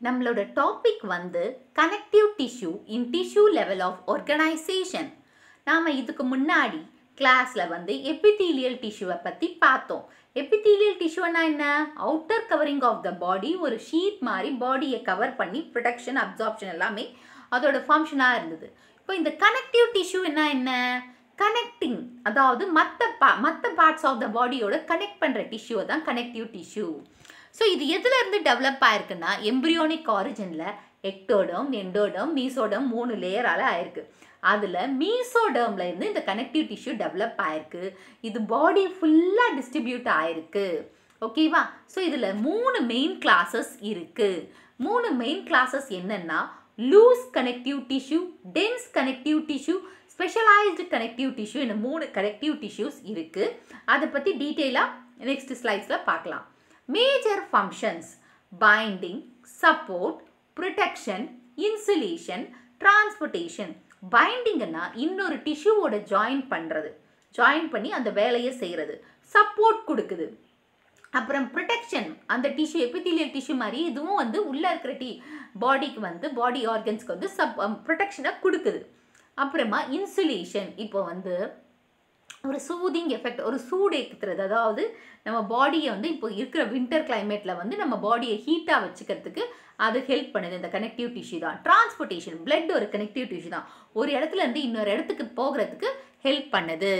நம்மளோட டாபிக் வந்து connective tissue in tissue level of organisation நாம் இதுக்கு முன்னாடி கிளாஸில் வந்து எபிதீலியல் டிஷ்யூவை பற்றி பார்த்தோம் எபிதீலியல் டிஷ்யூனா என்ன outer covering of the body ஒரு ஷீட் மாதிரி பாடியை கவர் பண்ணி ப்ரொடெக்ஷன் அப்சார்ப்ஷன் எல்லாமே அதோட ஃபங்க்ஷனாக இருந்தது இப்போ இந்த கனெக்டிவ் டிஷ்யூ என்ன என்ன கனெக்டிங் அதாவது மற்ற பா மற்ற பார்ட்ஸ் ஆஃப் த பாடியோட கனெக்ட் பண்ணுற டிஷ்யூவை தான் கனெக்டிவ் டிஷ்யூ ஸோ இது எதுல இருந்து டெவலப் ஆயிருக்குன்னா எம்ப்ரியோனிக் ஆரிஜினில் எக்டோடம் எண்டோடம் மீசோடம் மூணு லேயரால் ஆயிருக்கு அதில் மீசோடர்மில் இருந்து இந்த கனெக்டிவ் டிஷ்யூ டெவலப் ஆயிருக்கு இது பாடி ஃபுல்லாக டிஸ்ட்ரிபியூட் ஆயிருக்கு ஓகேவா ஸோ இதில் மூணு மெயின் கிளாஸஸ் இருக்குது மூணு மெயின் கிளாஸஸ் என்னென்னா loose connective tissue dense connective tissue specialised connective tissue இந்த மூணு கனெக்டிவ் டிஷ்யூஸ் இருக்குது அதை பற்றி டீட்டெயிலாக நெக்ஸ்ட் ஸ்லைட்ஸில் பார்க்கலாம் major functions binding support protection insulation transportation பைண்டிங்னா இன்னொரு டிஷ்யூவோட ஜாயின் பண்ணுறது ஜாயின் பண்ணி அந்த வேலையை செய்கிறது சப்போர்ட் கொடுக்குது அப்புறம் ப்ரொடெக்ஷன் அந்த டிஷ்யூ எபிதீலியல் டிஷ்யூ மாதிரி இதுவும் வந்து உள்ளே இருக்கிற டி பாடிக்கு வந்து பாடி ஆர்கன்ஸ்க்கு வந்து சப் ப்ரொடெக்ஷனை கொடுக்குது அப்புறமா இன்சுலேஷன் இப்போ வந்து ஒரு சூதிங் எஃபெக்ட் ஒரு சூடு ஏற்றுறது அதாவது நம்ம பாடியை வந்து இப்போ இருக்கிற வின்டர் கிளைமேட்டில் வந்து நம்ம பாடியை ஹீட்டாக வச்சுக்கிறதுக்கு அது ஹெல்ப் பண்ணுது இந்த கனெக்டிவ் டிஷ்யூ தான் டிரான்ஸ்போர்ட்டேஷன் பிளட் ஒரு கனெக்டிவ் டிஷ்யூ தான் ஒரு இடத்துல இருந்து இன்னொரு இடத்துக்கு போகிறதுக்கு ஹெல்ப் பண்ணுது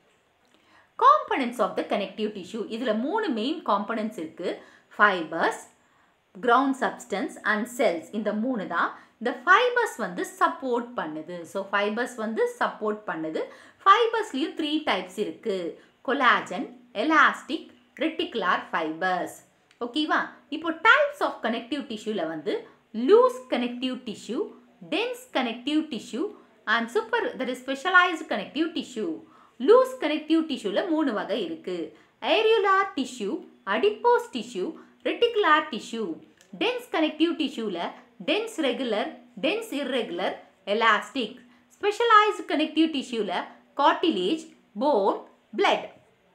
components of the connective tissue இதில் மூணு மெயின் காம்பனன்ட்ஸ் இருக்குது fibres ground substance and cells இந்த மூணு தான் இந்த ஃபைபர்ஸ் வந்து சப்போர்ட் பண்ணுது ஸோ ஃபைபர்ஸ் வந்து சப்போர்ட் பண்ணுது ஃபைபர்ஸ்லேயும் த்ரீ டைப்ஸ் இருக்குது கொலாஜன் எலாஸ்டிக் ரெட்டிகுலார் ஃபைபர்ஸ் ஓகேவா இப்போ டைப்ஸ் ஆஃப் கனெக்டிவ் டிஷ்யூவில் வந்து loose connective tissue dense connective tissue and super that is specialised connective tissue loose connective டிஷ்யூவில் மூணு வகை இருக்குது areolar tissue adipose tissue reticular tissue dense connective டிஷ்யூவில் dense regular dense irregular elastic specialised connective டிஷ்யூவில் cartilage bone blood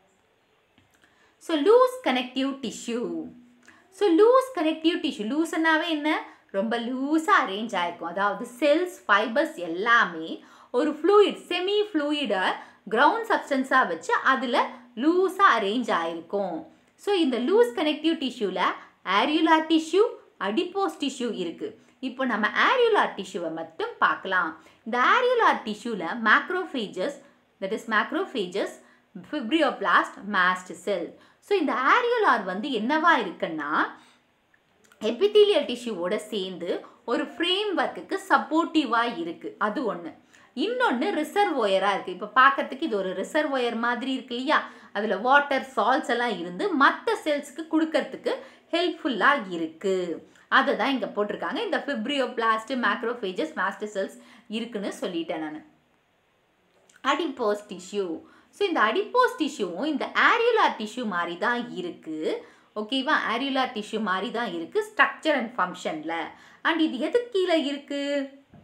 so loose connective tissue so loose connective tissue லூஸ்னாவே என்ன ரொம்ப லூஸாக அரேஞ்ச் ஆகிருக்கும் அதாவது செல்ஸ் ஃபைபர்ஸ் எல்லாமே ஒரு ஃப்ளூயிட் செமி ஃப்ளூயிடை கிரவுண்ட் சப்ஸ்டன்ஸாக வச்சு அதில் லூஸாக அரேஞ்ச் ஆகிருக்கும் ஸோ இந்த லூஸ் கனெக்டிவ் டிஷ்யூவில் ஆரியுலார் டிஷ்யூ அடிப்போஸ் டிஷ்யூ இருக்குது இப்போ நம்ம ஆரியுலார் டிஷ்யூவை மட்டும் பார்க்கலாம் இந்த ஆரியுலார் டிஷ்யூவில் macrophages that is macrophages fibroblast mast cell so இந்த ஆரியுலார் வந்து என்னவா இருக்குன்னா எபிதீலியல் டிஷ்யூவோட சேர்ந்து ஒரு ஃப்ரேம் ஒர்க்குக்கு சப்போர்ட்டிவாக இருக்குது அது ஒன்று இன்னொன்று ரிசர்வோயராக இருக்குது இப்போ பார்க்கறதுக்கு இது ஒரு ரிசர்வோயர் மாதிரி இருக்கு இல்லையா அதில் வாட்டர் சால்ட்ஸ் எல்லாம் இருந்து மற்ற செல்ஸுக்கு கொடுக்கறதுக்கு ஹெல்ப்ஃபுல்லாக இருக்குது அதை தான் இங்கே போட்டிருக்காங்க இந்த fibroblast macrophages master cells இருக்குன்னு சொல்லிட்டேன் நான் அடிப்போஸ் டிஷ்யூ ஸோ இந்த அடிப்போஸ் டிஷ்யூவும் இந்த ஆரியுலார் டிஷ்யூ மாதிரி தான் இருக்குது ஓகேவா ஆரியுலார் டிஷ்யூ மாதிரி தான் இருக்குது ஸ்ட்ரக்சர் அண்ட் ஃபங்க்ஷனில் அண்ட் இது எது கீழே இருக்குது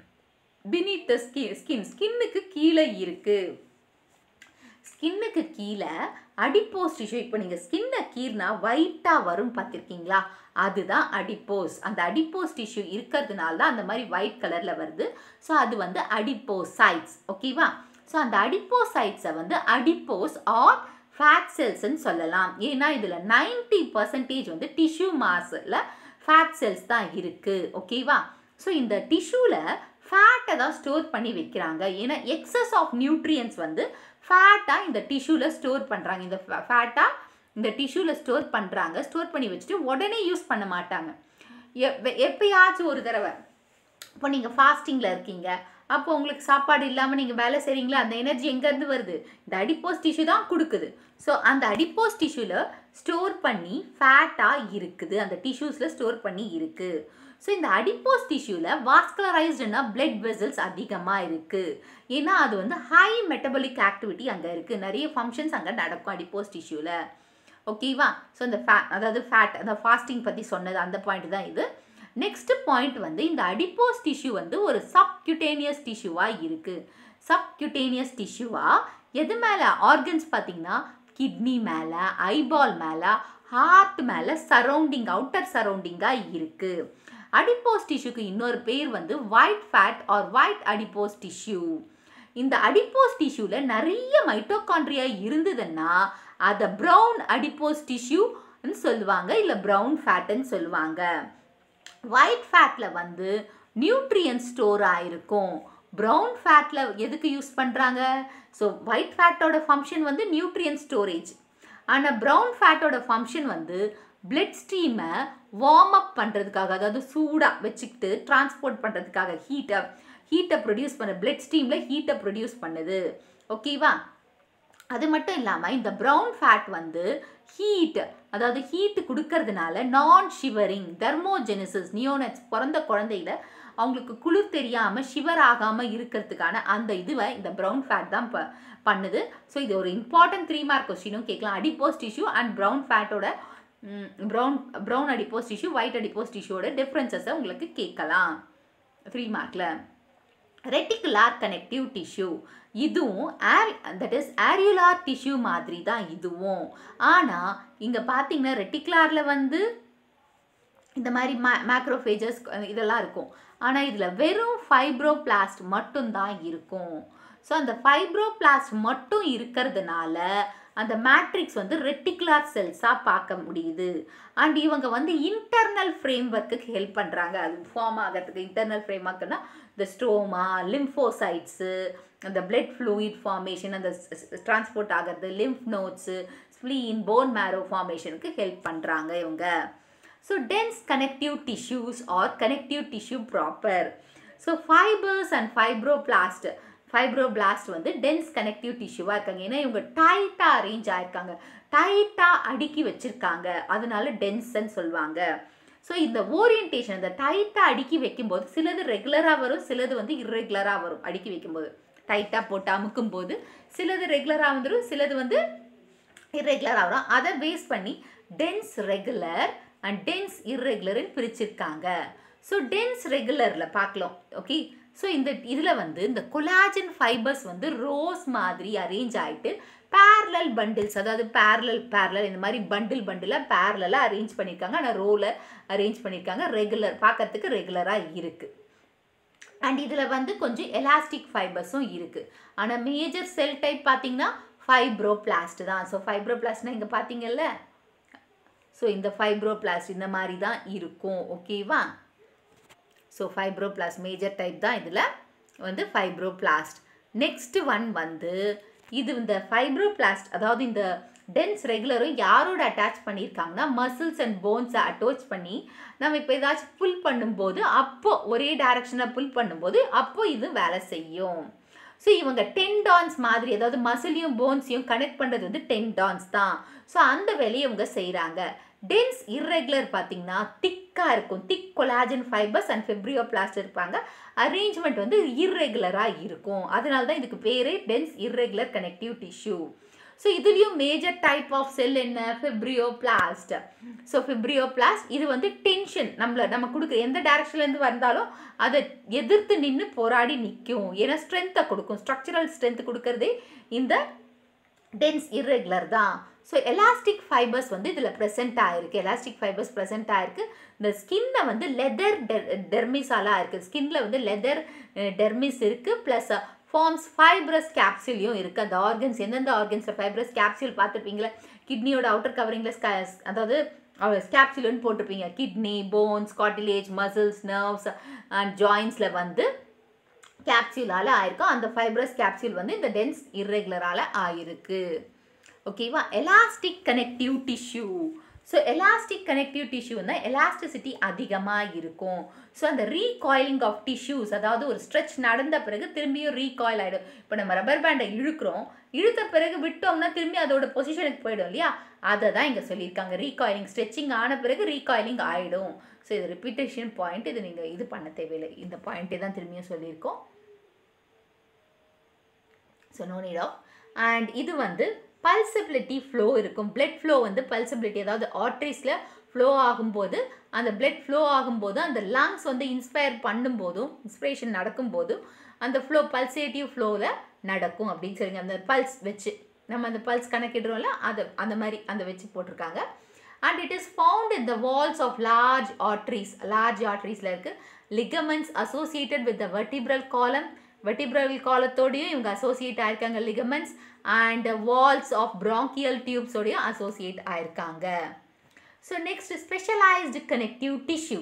பினிட் த ஸ்கின் ஸ்கின் ஸ்கின்னுக்கு கீழே இருக்குது ஸ்கின்னுக்கு கீழே அடிப்போஸ் டிஷ்யூ இப்போ நீங்கள் ஸ்கின்னை கீர்னா ஒயிட்டாக வரும் பார்த்துருக்கீங்களா அதுதான் அடிப்போஸ் அந்த அடிப்போஸ் டிஷ்யூ இருக்கிறதுனால தான் அந்த மாதிரி ஒயிட் கலரில் வருது ஸோ அது வந்து அடிப்போசைட்ஸ் ஓகேவா ஸோ அந்த அடிப்போசைட்ஸை வந்து அடிப்போஸ் ஆர் ஃபேட் செல்ஸ்ன்னு சொல்லலாம் ஏன்னா இதில் நைன்டி பர்சன்டேஜ் வந்து டிஷ்யூ மாஸில் ஃபேட் செல்ஸ் தான் இருக்குது ஓகேவா ஸோ இந்த டிஷ்யூவில் ஃபேட்டை தான் ஸ்டோர் பண்ணி வைக்கிறாங்க ஏன்னா எக்ஸஸ் ஆஃப் நியூட்ரியன்ஸ் வந்து ஃபேட்டாக இந்த டிஷ்யூவில் ஸ்டோர் பண்ணுறாங்க இந்த ஃபேட்டாக இந்த டிஷ்யூவில் ஸ்டோர் பண்ணுறாங்க ஸ்டோர் பண்ணி வச்சுட்டு உடனே யூஸ் பண்ண மாட்டாங்க எப்பயாச்சும் ஒரு தடவை இப்போ நீங்கள் ஃபாஸ்டிங்கில் இருக்கீங்க அப்போ உங்களுக்கு சாப்பாடு இல்லாமல் நீங்கள் வேலை செய்கிறீங்களா அந்த எனர்ஜி எங்கேருந்து வருது இந்த அடிப்போஸ் டிஷ்யூ தான் கொடுக்குது ஸோ அந்த அடிப்போஸ் டிஷ்யூவில் ஸ்டோர் பண்ணி ஃபேட்டாக இருக்குது அந்த டிஷ்யூஸில் ஸ்டோர் பண்ணி இருக்குது ஸோ இந்த அடிப்போஸ் டிஷ்யூவில் வாஸ்குலரைஸ்டுனா பிளட் வெசல்ஸ் அதிகமாக இருக்குது ஏன்னா அது வந்து ஹை மெட்டபாலிக் ஆக்டிவிட்டி அங்கே இருக்குது நிறைய ஃபங்க்ஷன்ஸ் அங்கே நடக்கும் அடிப்போஸ் டிஷ்யூவில் ஓகேவா ஸோ இந்த ஃபேட் அதாவது ஃபேட் அந்த ஃபாஸ்டிங் பற்றி சொன்னது அந்த பாயிண்ட் தான் இது நெக்ஸ்ட் பாயிண்ட் வந்து இந்த அடிப்போஸ் டிஷ்யூ வந்து ஒரு சப்கியூட்டேனியஸ் டிஷ்யூவாக இருக்குது சப்கியூட்டேனியஸ் டிஷ்யூவாக எது மேலே ஆர்கன்ஸ் பார்த்தீங்கன்னா கிட்னி மேலே ஐபால் மேலே ஹார்ட் மேலே சரௌண்டிங் அவுட்டர் சரௌண்டிங்காக இருக்குது அடிப்போஸ் டிஷ்யூக்கு இன்னொரு பேர் வந்து white fat or white adipose tissue இந்த அடிப்போஸ் டிஷ்யூவில் நிறைய மைட்டோகாண்ட்ரியா இருந்ததுன்னா அதை ப்ரௌன் அடிப்போஸ் டிஷ்யூன்னு சொல்லுவாங்க இல்லை ப்ரௌன் ஃபேட்டுன்னு சொல்லுவாங்க ஒயிட் ஃபேட்டில் வந்து நியூட்ரியன் ஸ்டோர் ஆயிருக்கும் ப்ரௌன் ஃபேட்டில் எதுக்கு யூஸ் பண்ணுறாங்க ஸோ ஒயிட் ஃபேட்டோட ஃபங்க்ஷன் வந்து நியூட்ரியன் ஸ்டோரேஜ் ஆனால் ப்ரௌன் ஃபேட்டோட ஃபங்க்ஷன் வந்து பிளட் ஸ்ட்ரீமை வார்ம் அப் பண்ணுறதுக்காக அதாவது சூடாக வச்சுக்கிட்டு டிரான்ஸ்போர்ட் பண்ணுறதுக்காக ஹீட்டை ஹீட்டை ப்ரொடியூஸ் பண்ண பிளட் ஸ்ட்ரீமில் ஹீட்டை ப்ரொடியூஸ் பண்ணுது ஓகேவா அது மட்டும் இல்லாமல் இந்த ப்ரௌன் ஃபேட் வந்து ஹீட் அதாவது ஹீட் கொடுக்கறதுனால நான் ஷிவரிங் தெர்மோஜெனிசிஸ் நியோனட்ஸ் பிறந்த குழந்தையில அவங்களுக்கு குளிர் தெரியாமல் ஷிவர் ஆகாமல் இருக்கிறதுக்கான அந்த இதுவை இந்த ப்ரௌன் ஃபேட் தான் ப பண்ணுது ஸோ இது ஒரு இம்பார்ட்டன்ட் த்ரீ மார்க் கொஸ்டினும் கேட்கலாம் அடிப்போஸ் டிஷ்யூ அண்ட் ப்ரௌன் ஃபேட்டோட brown brown adipose tissue white adipose டிஷ்யூவோட டிஃப்ரென்சஸை உங்களுக்கு கேட்கலாம் த்ரீ மார்க்கில் ரெட்டிகுலார் கனெக்டிவ் டிஷ்யூ இதுவும் ஏர் தட் இஸ் ஏரியுலார் டிஷ்யூ மாதிரி தான் இதுவும் ஆனால் இங்கே பார்த்தீங்கன்னா ரெட்டிகுலாரில் வந்து இந்த மாதிரி மே மேக்ரோஃபேஜஸ் இதெல்லாம் இருக்கும் ஆனால் இதில் வெறும் ஃபைப்ரோபிளாஸ்ட் மட்டும்தான் இருக்கும் ஸோ அந்த ஃபைப்ரோபிளாஸ்ட் மட்டும் இருக்கிறதுனால அந்த மேட்ரிக்ஸ் வந்து ரெட்டிகுலார் செல்ஸாக பார்க்க முடியுது அண்ட் இவங்க வந்து இன்டர்னல் ஃப்ரேம் ஒர்க்குக்கு ஹெல்ப் பண்ணுறாங்க அது ஃபார்ம் ஆகிறதுக்கு இன்டர்னல் ஃப்ரேம் ஒர்க்குன்னா இந்த ஸ்டோமா லிம்ஃபோசைட்ஸு அந்த பிளட் ஃப்ளூயிட் ஃபார்மேஷன் அந்த டிரான்ஸ்போர்ட் ஆகிறது lymph nodes spleen bone marrow ஃபார்மேஷனுக்கு ஹெல்ப் பண்ணுறாங்க இவங்க so dense connective tissues or connective tissue proper so fibres and fibroblast fibroblast வந்து டென்ஸ் கனெக்டிவ் டிஷ்யூவாக இருக்காங்க ஏன்னா இவங்க டைட்டாக அரேஞ்ச் ஆயிருக்காங்க டைட்டாக அடுக்கி வச்சுருக்காங்க அதனால டென்ஸ்ன்னு சொல்லுவாங்க ஸோ இந்த ஓரியன்டேஷன் இந்த டைட்டாக அடுக்கி வைக்கும்போது சிலது ரெகுலராக வரும் சிலது வந்து இர்ரெகுலராக வரும் அடுக்கி வைக்கும்போது டைட்டாக போட்டு அமுக்கும் போது சிலது ரெகுலராக வந்துடும் சிலது வந்து இர்ரெகுலராக வரும் அதை பேஸ் பண்ணி டென்ஸ் ரெகுலர் அண்ட் டென்ஸ் இர்ரெகுலர்னு பிரிச்சிருக்காங்க ஸோ டென்ஸ் ரெகுலரில் பார்க்கலாம் ஓகே ஸோ இந்த இதில் வந்து இந்த கொலாஜன் ஃபைபர்ஸ் வந்து ரோஸ் மாதிரி அரேஞ்ச் ஆகிட்டு பேரலல் பண்டில்ஸ் அதாவது பேரலல் பேரலல் இந்த மாதிரி பண்டில் பண்டிலாக பேரலாக அரேஞ்ச் பண்ணியிருக்காங்க ஆனால் ரோவில் அரேஞ்ச் பண்ணியிருக்காங்க ரெகுலர் பார்க்கறதுக்கு ரெகுலராக இருக்குது அண்ட் இதில் வந்து கொஞ்சம் எலாஸ்டிக் ஃபைபர்ஸும் இருக்குது ஆனால் மேஜர் செல் டைப் பார்த்தீங்கன்னா ஃபைப்ரோபிளாஸ்ட் தான் ஸோ ஃபைப்ரோபிளாஸ்ட்னா இங்கே பார்த்தீங்கல்ல ஸோ இந்த ஃபைப்ரோபிளாஸ்ட் இந்த மாதிரி தான் இருக்கும் ஓகேவா ஸோ ஃபைப்ரோபிளாஸ்ட் மேஜர் டைப் தான் இதில் வந்து ஃபைப்ரோபிளாஸ்ட் நெக்ஸ்ட் ஒன் வந்து இது இந்த ஃபைப்ரோபிளாஸ்ட் அதாவது இந்த டென்ஸ் ரெகுலரும் யாரோட அட்டாச் பண்ணியிருக்காங்கன்னா மசில்ஸ் அண்ட் போன்ஸை அட்டாச் பண்ணி நம்ம இப்போ ஏதாச்சும் புல் பண்ணும்போது அப்போ ஒரே டைரக்ஷனில் புல் பண்ணும்போது அப்போ இது வேலை செய்யும் ஸோ இவங்க டென்டான்ஸ் மாதிரி அதாவது மசிலையும் போன்ஸையும் கனெக்ட் பண்ணுறது வந்து டென்டான்ஸ் தான் ஸோ அந்த வேலையை இவங்க செய்கிறாங்க டென்ஸ் இர்ரெகுலர் பார்த்தீங்கன்னா திக்காக இருக்கும் thick collagen fibres and fibroblast இருப்பாங்க அரேஞ்ச்மெண்ட் வந்து இர்ரெகுலராக இருக்கும் அதனால தான் இதுக்கு பேரே dense irregular connective tissue so இதுலேயும் மேஜர் டைப் ஆஃப் செல் என்ன ஃபிப்ரியோபிளாஸ்ட் ஸோ ஃபிப்ரியோபிளாஸ்ட் இது வந்து டென்ஷன் நம்மளை நம்ம கொடுக்குற எந்த டைரக்ஷன்லேருந்து வந்தாலும் அதை எதிர்த்து நின்று போராடி நிற்கும் ஏன்னா ஸ்ட்ரென்த்தை கொடுக்கும் ஸ்ட்ரக்சரல் ஸ்ட்ரென்த் கொடுக்கறதே இந்த டென்ஸ் இர்ரெகுலர் தான் ஸோ எலாஸ்டிக் ஃபைபர்ஸ் வந்து இதில் ப்ரெசென்ட் ஆகிருக்கு எலாஸ்டிக் ஃபைபர்ஸ் ப்ரெசென்ட் ஆகிருக்கு இந்த ஸ்கின்னை வந்து லெதர் டெர்மிஸாலாக இருக்குது ஸ்கின்ல வந்து லெதர் டெர்மிஸ் இருக்குது ப்ளஸ் ஃபார்ம்ஸ் ஃபைப்ரஸ் கேப்சியூலையும் இருக்குது அந்த ஆர்கன்ஸ் எந்தெந்த ஆர்கன்ஸில் ஃபைப்ரஸ் கேப்சியூல் பார்த்துருப்பீங்களா கிட்னியோட அவுட்டர் கவரிங்கில் அதாவது கேப்சியூல்னு போட்டிருப்பீங்க kidney bones cartilage muscles nerves and ஜாயின்ஸில் வந்து கேப்சியூலால் ஆயிருக்கும் அந்த ஃபைப்ரஸ் கேப்சியூல் வந்து இந்த டென்ஸ் இர்ரெகுலரால் ஆயிருக்கு ஓகேவா elastic connective tissue so elastic connective டிஷ்யூன்னா எலாஸ்டிசிட்டி அதிகமாக இருக்கும் ஸோ அந்த ரீகாயிலிங் ஆஃப் டிஷ்யூஸ் அதாவது ஒரு ஸ்ட்ரெச் நடந்த பிறகு திரும்பியும் ரீகாயில் ஆகிடும் இப்போ நம்ம ரப்பர் பேண்டை இழுக்கிறோம் இழுத்த பிறகு விட்டோம்னா திரும்பி அதோட பொசிஷனுக்கு போயிடும் இல்லையா அதை தான் இங்கே சொல்லியிருக்காங்க ரீகாயிலிங் ஸ்ட்ரெச்சிங் ஆன பிறகு ரீகாயிலிங் ஆகிடும் ஸோ இது ரிப்பீட்டேஷன் பாயிண்ட் இது நீங்கள் இது பண்ண தேவையில்லை இந்த பாயிண்ட்டே தான் திரும்பியும் சொல்லியிருக்கோம் so no need of and இது வந்து பல்சபிலிட்டி ஃப்ளோ இருக்கும் பிளட் ஃப்ளோ வந்து பல்சபிலிட்டி அதாவது ஆர்ட்ரிஸில் ஃப்ளோ ஆகும்போது அந்த பிளட் ஃப்ளோ ஆகும்போது அந்த லங்ஸ் வந்து இன்ஸ்பயர் பண்ணும்போதும் இன்ஸ்பிரேஷன் நடக்கும்போதும் அந்த ஃப்ளோ பல்சேட்டிவ் ஃப்ளோவில் நடக்கும் அப்படின்னு சொல்லுங்க அந்த பல்ஸ் வச்சு நம்ம அந்த பல்ஸ் கணக்கிடுறோம்ல அதை அந்த மாதிரி அந்த வச்சு போட்டிருக்காங்க and it is found in the walls of large arteries large ஆர்ட்ரிஸில் இருக்குது ligaments associated with the vertebral column vertebral காலத்தோடையும் இவங்க அசோசியேட் ஆயிருக்காங்க ligaments and walls of bronchial டியூப்ஸோடையும் அசோசியேட் ஆயிருக்காங்க so next specialised connective tissue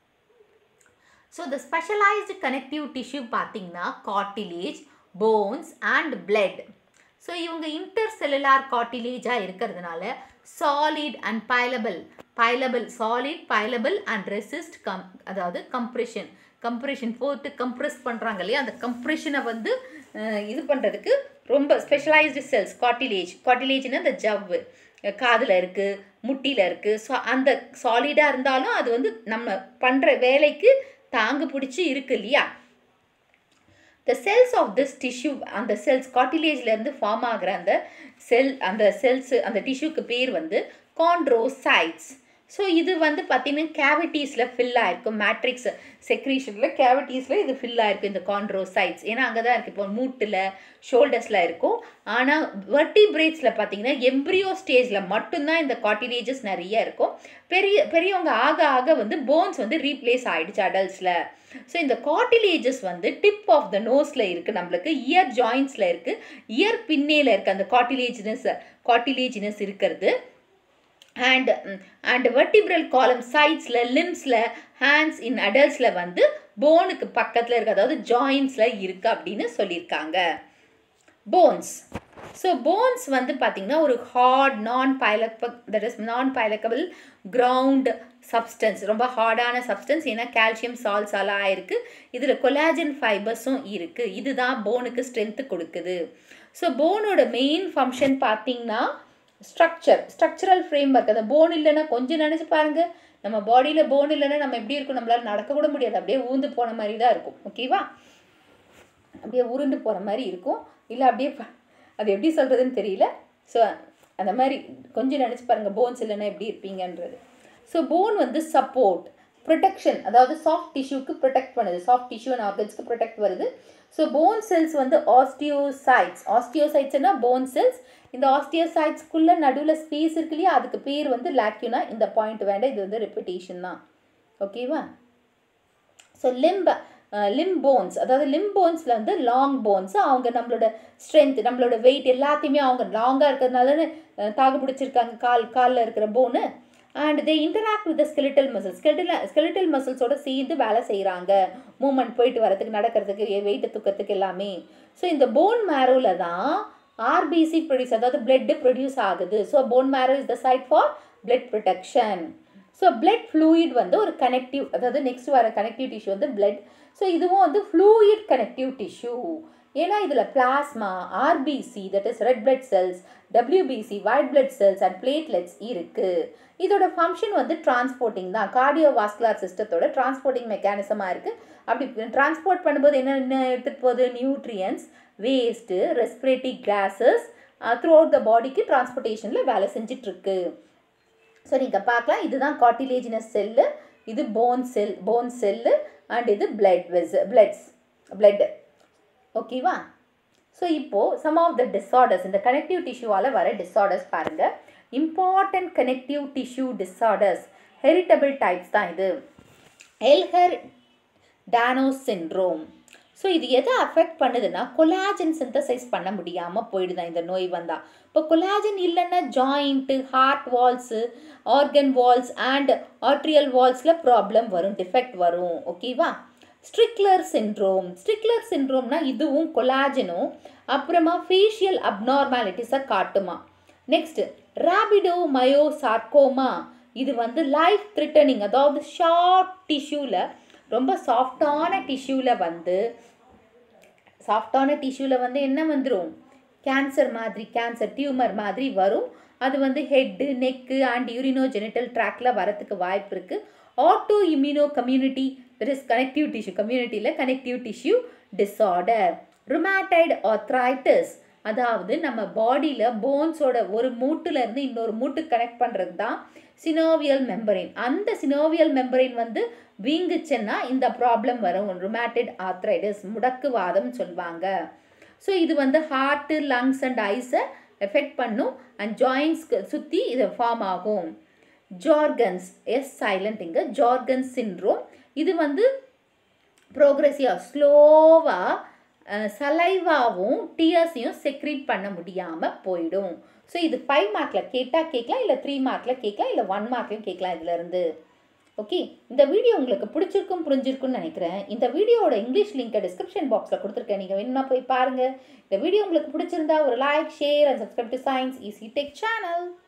so the specialised connective tissue பார்த்தீங்கன்னா cartilage bones and blood so இவங்க intercellular கார்டிலேஜாக இருக்கிறதுனால solid and pliable pliable solid pliable and resist கம் அதாவது compression compression போட்டு compress பண்ணுறாங்க இல்லையா அந்த கம்ப்ரெஷனை வந்து அஹ், இது பண்ணுறதுக்கு ரொம்ப ஸ்பெஷலைஸ்டு செல்ஸ் கார்டிலேஜ் கார்டிலேஜ்னா அந்த ஜவ்வு காதில் இருக்குது முட்டியில் இருக்குது ஸோ அந்த சாலிடாக இருந்தாலும் அது வந்து நம்ம பண்ணுற வேலைக்கு தாங்கு பிடிச்சி இருக்கு இல்லையா the cells of this tissue அந்த செல்ஸ் கார்டிலேஜ்லேருந்து ஃபார்ம் ஆகிற அந்த செல் அந்த செல்ஸ் அந்த டிஷ்யூக்கு பேர் வந்து கான்ட்ரோசைட்ஸ் ஸோ இது வந்து பார்த்தீங்கன்னா கேவிட்டீஸில் ஃபில் ஆயிருக்கும் மேட்ரிக்ஸ் செக்ரீஷனில் கேவிட்டீஸில் இது ஃபில் ஆயிருக்கும் இந்த கான்ட்ரோசைட்ஸ் ஏன்னா அங்கே தான் இருக்குது இப்போ மூட்டில் ஷோல்டர்ஸில் இருக்கும் ஆனால் வெர்டிபிரேட்ஸில் பார்த்தீங்கன்னா எம்ப்ரியோ ஸ்டேஜில் மட்டும்தான் இந்த கார்டிலேஜஸ் நிறைய இருக்கும் பெரிய பெரியவங்க ஆக ஆக வந்து போன்ஸ் வந்து ரீப்ளேஸ் ஆயிடுச்சு அடல்ட்ஸில் ஸோ இந்த கார்டிலேஜஸ் வந்து டிப் ஆஃப் த நோஸில் இருக்குது நம்மளுக்கு இயர் ஜாயின்ஸில் இருக்குது இயர் பின்னேல இருக்குது அந்த கார்டிலேஜினஸ் கார்டிலேஜினஸ் இருக்கிறது அண்ட் அண்ட் வெர்டிப்ரல் காலம் சைட்ஸில் லிம்ஸில் ஹேண்ட்ஸ் இன் அடல்ட்ஸில் வந்து போனுக்கு பக்கத்தில் இருக்குது அதாவது ஜாயின்ஸில் இருக்குது அப்படின்னு சொல்லியிருக்காங்க போன்ஸ் ஸோ போன்ஸ் வந்து பார்த்திங்கன்னா ஒரு ஹார்ட் நான் பைலக்க தட் இஸ் நான் பைலக்கபிள் கிரவுண்ட் சப்ஸ்டன்ஸ் ரொம்ப ஹார்டான சப்ஸ்டன்ஸ் ஏன்னா கால்சியம் சால்ஸால் ஆயிருக்கு இதில் கொலாஜன் ஃபைபர்ஸும் இருக்குது இதுதான் போனுக்கு ஸ்ட்ரென்த்து கொடுக்குது ஸோ போனோட மெயின் ஃபங்க்ஷன் பார்த்தீங்கன்னா ஸ்ட்ரக்சர் ஸ்ட்ரக்சரல் ஃப்ரேம் ஒர்க் அந்த போன் இல்லைன்னா கொஞ்சம் நினச்சி பாருங்க நம்ம பாடியில் போன் இல்லைன்னா நம்ம எப்படி இருக்கும் நம்மளால நடக்க கூட முடியாது அப்படியே ஊந்து போன மாதிரி தான் இருக்கும் ஓகேவா அப்படியே உருண்டு போகிற மாதிரி இருக்கும் இல்லை அப்படியே ப- அது எப்படி சொல்கிறதுன்னு தெரியல ஸோ அந்த மாதிரி கொஞ்சம் நினச்சி பாருங்கள் போன்ஸ் இல்லைன்னா எப்படி இருப்பீங்கன்றது ஸோ போன் வந்து சப்போர்ட் ப்ரொடெக்ஷன் அதாவது சாஃப்ட் டிஷ்யூக்கு ப்ரொடெக்ட் பண்ணுது சாஃப்ட் டிஷ்யூ அண்ட் ஆர்கன்ஸ்க்கு ப்ரொடெக்ட் வருது ஸோ போன் செல்ஸ் வந்து ஆஸ்டியோசைட்ஸ் ஆஸ்டியோசைட்ஸ்னா போன் செல்ஸ் இந்த ஆஸ்டியோசைட்ஸ்க்குள்ளே நடுவில் ஸ்பேஸ் இருக்கு இல்லையா அதுக்கு பேர் வந்து லேக்யூனா இந்த பாயிண்ட் வேண்டாம் இது வந்து ரெப்பிட்டேஷன் தான் ஓகேவா ஸோ லிம்ப லிம் போன்ஸ் அதாவது லிம் போன்ஸில் வந்து லாங் போன்ஸ் அவங்க நம்மளோட ஸ்ட்ரென்த் நம்மளோட வெயிட் எல்லாத்தையுமே அவங்க லாங்காக இருக்கிறதுனால தாக்கு பிடிச்சிருக்காங்க கால் காலில் இருக்கிற bone and they interact with skeletal muscles skeletal skeletal மசில்ஸோட சேர்ந்து வேலை செய்கிறாங்க மூமெண்ட் போயிட்டு வரதுக்கு நடக்கிறதுக்கு வெயிட்டை தூக்கிறதுக்கு எல்லாமே ஸோ இந்த போன் மேரோவில் தான் ஆர்பிசி ப்ரொடியூஸ் அதாவது பிளட் ப்ரொடியூஸ் ஆகுது so bone marrow is the site for blood protection so blood fluid வந்து ஒரு கனெக்டிவ் அதாவது நெக்ஸ்ட் வர கனெக்டிவ் டிஷ்யூ வந்து பிளட் ஸோ இதுவும் வந்து ஃப்ளூயிட் கனெக்டிவ் டிஷ்யூ ஏன்னா இதில் plasma RBC that is red blood cells WBC white blood cells and platelets இருக்குது இதோட ஃபங்க்ஷன் வந்து டிரான்ஸ்போர்ட்டிங் தான் கார்டியோவாஸ்குலர் சிஸ்டத்தோட டிரான்ஸ்போர்ட்டிங் மெக்கானிசமாக இருக்குது அப்படி டிரான்ஸ்போர்ட் பண்ணும்போது என்ன என்ன எடுத்துகிட்டு போகுது nutrients waste respiratory gases throughout த பாடிக்கு டிரான்ஸ்போர்ட்டேஷனில் வேலை செஞ்சிட்ருக்கு ஸோ நீங்கள் பார்க்கலாம் இதுதான் கார்டிலேஜினஸ் செல்லு இது bone cell bone cell and இது பிளட் வெஸ் பிளட்ஸ் பிளட் ஓகேவா ஸோ இப்போது சம் ஆஃப் த டிஸார்டர்ஸ் இந்த கனெக்டிவ் டிஷ்யூவால் வர டிஸார்டர்ஸ் பாருங்கள் important connective tissue disorders heritable types தான் இது எல்ஹர் டானோ சிண்ட்ரோம் ஸோ இது எதை அஃபெக்ட் பண்ணுதுன்னா கொலாஜன் சிந்தசைஸ் பண்ண முடியாமல் போயிடுதான் இந்த நோய் வந்தால் இப்போ கொலாஜன் இல்லைன்னா joint heart walls organ walls and arterial வால்ஸில் ப்ராப்ளம் வரும் டிஃபெக்ட் வரும் ஓகேவா ஸ்ட்ரிக்லர் சிண்ட்ரோம் ஸ்ட்ரிக்லர் சிண்ட்ரோம்னா இதுவும் கொலாஜனும் அப்புறமா ஃபேஷியல் அப்நார்மாலிட்டிஸை காட்டுமா நெக்ஸ்ட் ராபிடோ மயோ சார்க்கோமா இது வந்து லைஃப் த்ரிட்டனிங் அதாவது ஷார்ட் டிஷ்யூவில் ரொம்ப சாஃப்டான டிஷ்யூவில் வந்து சாஃப்டான டிஷ்யூவில் வந்து என்ன வந்துடும் கேன்சர் மாதிரி கேன்சர் டியூமர் மாதிரி வரும் அது வந்து ஹெட்டு நெக்கு அண்ட் யூரினோஜெனிட்டல் ட்ராக்ல வரத்துக்கு வாய்ப்பு இருக்குது auto immuno community that is connective tissue கம்யூனிட்டியில் connective tissue disorder rheumatoid arthritis அதாவது நம்ம பாடியில் போன்ஸோட ஒரு மூட்டுலேருந்து இன்னொரு மூட்டு கனெக்ட் பண்ணுறது தான் சினோவியல் மெம்பரின் அந்த சினோவியல் மெம்பரின் வந்து வீங்குச்சுன்னா இந்த ப்ராப்ளம் வரும் ருமேட்டட் ஆர்த்ரைட்டிஸ் முடக்குவாதம் சொல்லுவாங்க ஸோ இது வந்து ஹார்ட்டு லங்ஸ் அண்ட் ஐஸை எஃபெக்ட் பண்ணும் அண்ட் ஜாயின்ஸ்க்கு சுற்றி இது ஃபார்ம் ஆகும் ஜார்கன்ஸ் எஸ் சைலண்ட் இங்கே ஜார்கன்ஸ் சின்ட்ரோம் இது வந்து ப்ரோக்ரெசிவாக ஸ்லோவாக சலைவாவும் டியர்ஸையும் செக்ரீட் பண்ண முடியாமல் போயிடும் ஸோ இது ஃபைவ் மார்க்கில் கேட்டால் கேட்கலாம் இல்லை த்ரீ மார்க்கில் கேட்கலாம் இல்லை ஒன் மார்க்லையும் கேட்கலாம் இதுலேருந்து ஓகே இந்த வீடியோ உங்களுக்கு பிடிச்சிருக்கும் புரிஞ்சிருக்கும்னு நினைக்கிறேன் இந்த வீடியோவோட இங்கிலீஷ் லிங்கை டிஸ்கிரிப்ஷன் பாக்ஸில் கொடுத்துருக்கேன் நீங்கள் வேணும்னா போய் பாருங்கள் இந்த வீடியோ உங்களுக்கு பிடிச்சிருந்தா ஒரு like share and subscribe to science easy tech channel